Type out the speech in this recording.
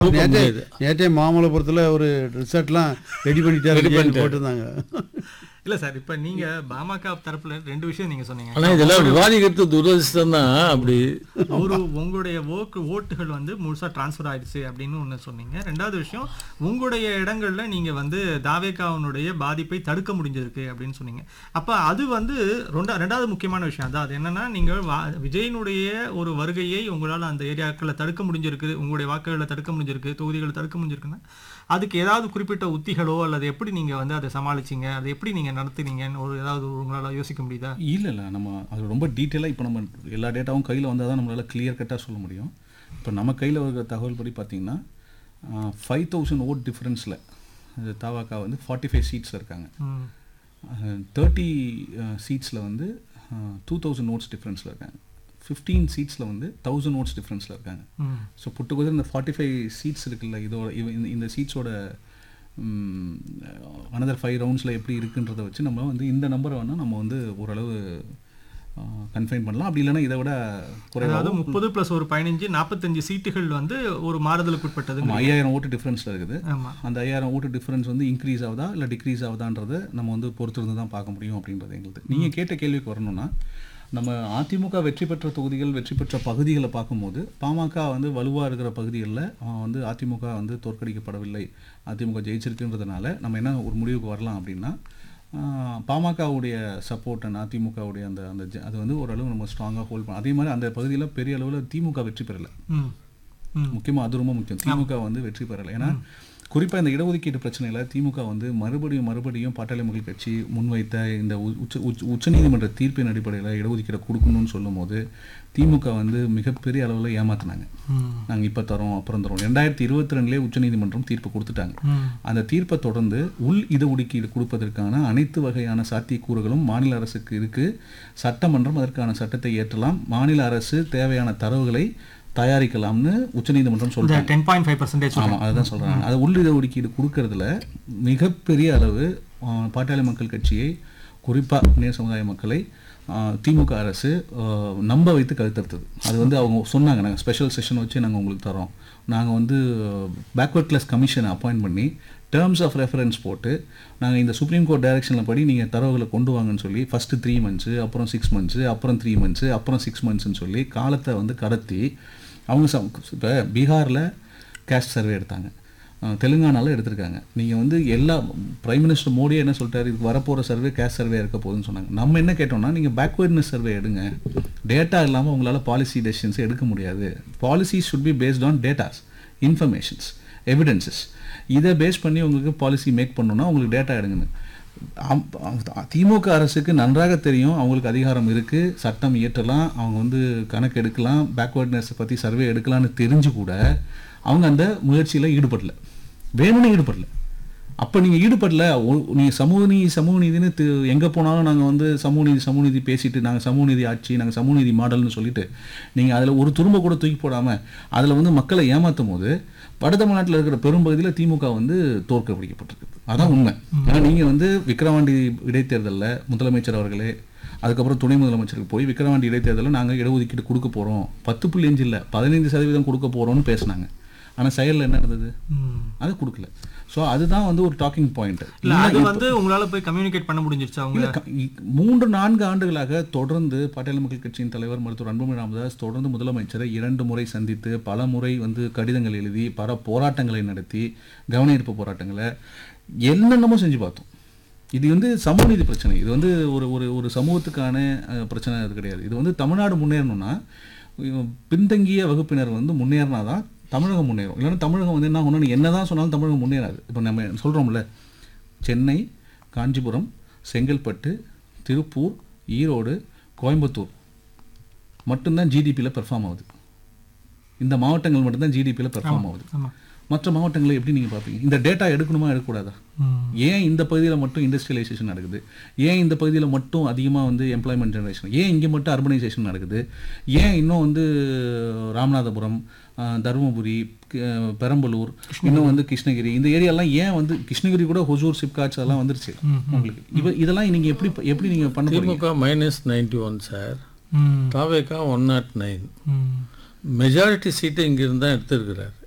நேற்றே முடியாது. நேற்றே மாமல்லபுரத்தில் ஒரு ரிசார்ட்லாம் ரெடி பண்ணிட்டாரு விஜய்னு போட்டிருந்தாங்க இல்ல சார் இப்ப நீங்க பாமக தரப்புல ரெண்டு விஷயம் நீங்க சொன்னீங்க ஆனா இதெல்லாம் விவாதிக்கிறது துரதிர்ஷ்டம் தான் அப்படி ஒரு உங்களுடைய ஓக்கு ஓட்டுகள் வந்து முழுசா டிரான்ஸ்ஃபர் ஆயிடுச்சு அப்படின்னு ஒண்ணு சொன்னீங்க ரெண்டாவது விஷயம் உங்களுடைய இடங்கள்ல நீங்க வந்து தாவேகாவனுடைய பாதிப்பை தடுக்க முடிஞ்சிருக்கு அப்படின்னு சொன்னீங்க அப்ப அது வந்து ரெண்டா ரெண்டாவது முக்கியமான விஷயம் அதான் அது என்னன்னா நீங்க வா- விஜயனுடைய ஒரு வருகையை உங்களால அந்த ஏரியாக்களை தடுக்க முடிஞ்சிருக்கு உங்களுடைய வாக்குகளை தடுக்க முடிஞ்சிருக்கு தொகுதிகளை தடுக்க முடிஞ்சிருக்குன்னா அதுக்கு ஏதாவது குறிப்பிட்ட உத்திகளோ அல்லது எப்படி நீங்க வந்து அதை சமாளிச்சீங்க அதை எப்படி நீங்க நடத்துனீங்கன்னு ஒரு ஏதாவது உங்களால யோசிக்க முடியுதா இல்லை இல்லை நம்ம அது ரொம்ப டீட்டெயிலாக இப்போ நம்ம எல்லா டேட்டாவும் கையில் வந்தால் தான் நம்மளால் கிளியர் கட்டாக சொல்ல முடியும் இப்போ நம்ம கையில் இருக்கிற தகவல் படி பார்த்தீங்கன்னா ஃபைவ் தௌசண்ட் ஓட் டிஃப்ரென்ஸில் தாவாக்கா வந்து ஃபார்ட்டி ஃபைவ் சீட்ஸில் இருக்காங்க ம் தேர்ட்டி சீட்ஸில் வந்து டூ தௌசண்ட் நோட்ஸ் டிஃப்ரென்ஸில் இருக்காங்க ஃபிஃப்டீன் சீட்ஸில் வந்து தௌசண்ட் நோட்ஸ் டிஃப்ரென்ஸில் இருக்காங்க ம் ஸோ புட்டுக்குதர் இந்த ஃபார்ட்டி ஃபைவ் சீட்ஸ் இருக்குல்ல இதோட இவ- இந்த- இந்த சீட்ஸோட அனதர் ஃபைவ் ரவுண்ட்ஸில் எப்படி இருக்குன்றதை வச்சு நம்ம வந்து இந்த நம்பரை வேணால் நம்ம வந்து ஓரளவு கன்ஃபைன் பண்ணலாம் அப்படி இல்லைன்னா இதை விட அதாவது குறைவாக முப்பது பிளஸ் ஒரு பதினஞ்சு நாற்பத்தஞ்சு சீட்டுகள் வந்து ஒரு மாறுதலுக்கு உட்பட்டது ஐயாயிரம் ஓட்டு டிஃப்ரென்ஸில் இருக்குது ஆமா அந்த ஐயாயிரம் ஓட்டு டிஃப்ரென்ஸ் வந்து இன்க்ரீஸ் ஆகுதா இல்லை டிக்ரீஸ் ஆகுதான்றதை நம்ம வந்து பொறுத்திருந்து தான் பார்க்க முடியும் அப்படின்றது எங்களுக்கு நீங்கள் கேட்ட கேள்விக்கு வரணும்னா நம்ம அதிமுக வெற்றி பெற்ற தொகுதிகள் வெற்றி பெற்ற பகுதிகளை பார்க்கும்போது பாமக வந்து வலுவாக இருக்கிற பகுதிகளில் வந்து அதிமுக வந்து தோற்கடிக்கப்படவில்லை அதிமுக ஜெயிச்சிருக்குன்றதுனால நம்ம என்ன ஒரு முடிவுக்கு வரலாம் அப்படின்னா ஆஹ், பாமகவுடைய சப்போர்ட் அண்ட் அதிமுகவுடைய அந்த அந்த ஜ- அது வந்து ஓரளவு நம்ம ஸ்ட்ராங்காக ஹோல்ட் பண்ண அதே மாதிரி அந்த பகுதியில் பெரிய அளவில் திமுக வெற்றி பெறலை ம் ம் முக்கியமாக அது ரொம்ப முக்கியம் திமுக வந்து வெற்றி பெறலை ஏன்னா குறிப்பாக இந்த இடஒதுக்கீடு பிரச்சனையில் திமுக வந்து மறுபடியும் மறுபடியும் பாட்டாளி மக்கள் கட்சி முன்வைத்த இந்த உ- உச்ச உச்ச- உச்சநீதிமன்ற தீர்ப்பின் அடிப்படையில் இடஒதுக்கீடை கொடுக்கணும்னு சொல்லும்போது திமுக வந்து மிகப்பெரிய அளவில் ஏமாத்துனாங்க ம் நாங்கள் இப்போ தரோம் அப்புறம் தரோம் ரெண்டாயிரத்தி இருபத்தி ரெண்டுலேயே உச்சநீதிமன்றம் தீர்ப்பு கொடுத்துட்டாங்க ம் அந்த தீர்ப்பை தொடர்ந்து உள் இடஒதுக்கீடு கொடுப்பதற்கான அனைத்து வகையான சாத்தியக்கூறுகளும் மாநில அரசுக்கு இருக்கு சட்டமன்றம் அதற்கான சட்டத்தை ஏற்றலாம் மாநில அரசு தேவையான தரவுகளை தயாரிக்கலாம்னு உச்சநீதிமன்றம் இந்த சொல்றாங்க டென் பாயிண்ட் ஃபைவ் பர்சன்டேஜ் ஆமாம் அதுதான் சொல்றாங்க அது உள் இடஒதுக்கீடு கொடுக்கறதுல மிகப்பெரிய அளவு ஆ, பாட்டாளி மக்கள் கட்சியை குறிப்பாக இணைய சமுதாய மக்களை ஆ, திமுக அரசு ஆ, நம்ப வைத்து கழுத்தறுத்தது அது வந்து அவங்க சொன்னாங்க நாங்கள் ஸ்பெஷல் செஷன் வச்சு நாங்கள் உங்களுக்கு தரோம் நாங்கள் வந்து பேக்வர்ட் கிளாஸ் கமிஷனை அப்பாயிண்ட் பண்ணி டேர்ம்ஸ் ஆஃப் ரெஃபரன்ஸ் போட்டு நாங்கள் இந்த சுப்ரீம் கோர்ட் டைரக்ஷனில் படி நீங்கள் தரவுகளை கொண்டு வாங்கன்னு சொல்லி ஃபஸ்ட்டு த்ரீ மந்த்ஸு அப்புறம் சிக்ஸ் மந்த்ஸு அப்புறம் த்ரீ மந்த்ஸு அப்புறம் சிக்ஸ் மந்த்ஸ்னு சொல்லி காலத்தை வந்து கடத்தி அவங்க இப்போ பீகாரில் கேஸ்ட் சர்வே எடுத்தாங்க அஹ் தெலுங்கானால எடுத்திருக்காங்க நீங்கள் வந்து எல்லா பிரைம் மினிஸ்டர் மோடியே என்ன சொல்லிட்டாரு இதுக்கு வரப்போகிற சர்வே கேஸ்ட் சர்வே இருக்க போகுதுன்னு சொன்னாங்க நம்ம என்ன கேட்டோம்னா நீங்கள் பேக்வேர்ட்னஸ் சர்வே எடுங்க டேட்டா இல்லாமல் உங்களால் பாலிசி டெசிஷன்ஸ் எடுக்க முடியாது policy should be based on datas informations evidences இதை பேஸ் பண்ணி உங்களுக்கு பாலிசி மேக் பண்ணணும்னா உங்களுக்கு டேட்டா எடுங்கன்னு அம்- அ- திமுக அரசுக்கு நன்றாக தெரியும் அவங்களுக்கு அதிகாரம் இருக்குது சட்டம் இயற்றலாம் அவங்க வந்து கணக்கு எடுக்கலாம் பேக்வேர்ட்னஸை பற்றி சர்வே எடுக்கலாம்னு தெரிஞ்சு கூட அவங்க அந்த முயற்சியில் ஈடுபடல வேணும்னு ஈடுபடல அப்போ நீங்கள் ஈடுபடல நீங்கள் சமூக நீதி சமூக நீதினு தி- எங்கே போனாலும் நாங்கள் வந்து சமூக நீதி சமூக நீதி பேசிட்டு நாங்கள் சமூக நீதி ஆட்சி நாங்கள் சமூக நீதி மாடல்னு சொல்லிட்டு நீங்கள் அதில் ஒரு துரும்ப கூட தூக்கி போடாமல் அதில் வந்து மக்களை ஏமாற்றும் போது வட தமிழ்நாட்டில் இருக்கிற பெரும்பகுதியில் திமுக வந்து தோற்கடிக்கப்பட்டிருக்கு அதான் உண்மை ஏன்னா நீங்கள் வந்து விக்கிரவாண்டி இடைத்தேர்தலில் முதலமைச்சர் அவர்களே அதுக்கப்புறம் துணை முதலமைச்சருக்கு போய் விக்கிரவாண்டி இடைத்தேர்தலில் நாங்கள் இடஒதுக்கீடு கொடுக்க போகிறோம் பத்து புள்ளி அஞ்சு இல்லை பதினைந்து சதவீதம் கொடுக்க போகிறோம்னு பேசுனாங்க ஆனால் செயலில் என்ன இருந்தது ம் அது கொடுக்கல ஸோ அதுதான் வந்து ஒரு டாக்கிங் பாயிண்ட் இல்ல அது வந்து உங்களால போய் கம்யூனிகேட் பண்ண முடிஞ்சிருச்சு அவங்க இல்ல, க- இ- மூன்று நான்கு ஆண்டுகளாக தொடர்ந்து பாட்டாளி மக்கள் கட்சியின் தலைவர் மருத்துவர் அன்புமணி ராமதாஸ் தொடர்ந்து முதலமைச்சரை இரண்டு முறை சந்தித்து பல முறை வந்து கடிதங்கள் எழுதி பல போராட்டங்களை நடத்தி கவன ஈர்ப்பு போராட்டங்களை என்னென்னமோ செஞ்சு பார்த்தோம் இது வந்து சமூக நீதி பிரச்சனை இது வந்து ஒரு ஒரு ஒரு சமூகத்துக்கான அஹ், பிரச்சனை அது கிடையாது இது வந்து தமிழ்நாடு முன்னேறணும்னா இவ- பின்தங்கிய வகுப்பினர் வந்து முன்னேறினா தான் தமிழகம் முன்னேறும் இல்லைன்னா தமிழகம் வந்து என்ன ஆகணும் என்ன தான் சொன்னாலும் தமிழகம் முன்னேறாது இப்போ நம்ம சொல்கிறோம்ல சென்னை காஞ்சிபுரம் செங்கல்பட்டு திருப்பூர் ஈரோடு கோயம்புத்தூர் மட்டும்தான் ஜிடிபியில் பெர்ஃபார்ம் ஆகுது இந்த மாவட்டங்கள் மட்டும்தான் ஜிடிபியில் பெர்ஃபார்ம் ஆகுது ஆமா மற்ற மாவட்டங்களை எப்படி நீங்கள் பார்ப்பீங்க இந்த டேட்டா எடுக்கணுமா எடுக்கக்கூடாதா ம் ஏன் இந்த பகுதியில் மட்டும் இண்டஸ்ட்ரியலைசேஷன் நடக்குது ஏன் இந்த பகுதியில் மட்டும் அதிகமாக வந்து எம்ப்ளாய்மெண்ட் ஜெனரேஷன் ஏன் இங்கே மட்டும் அர்பனைசேஷன் நடக்குது ஏன் இன்னும் வந்து ராமநாதபுரம் ஆஹ், தருமபுரி க- பெரம்பலூர் இன்னும் வந்து கிருஷ்ணகிரி இந்த ஏரியாலாம் ஏன் வந்து கிருஷ்ணகிரி கூட ஹொசூர் சிப்காட்ஸ் அதெல்லாம் வந்துருச்சு உங்களுக்கு இவ இதெல்லாம் நீங்கள் எப்படி எப்படி நீங்கள் பண்ண போறீங்க DMK minus ninety one sir ம் தாவேக்கா ஒன் நாட் நைன் ம் மெஜாரிட்டி சீட்டை இங்கிருந்து தான் எடுத்திருக்கிறார்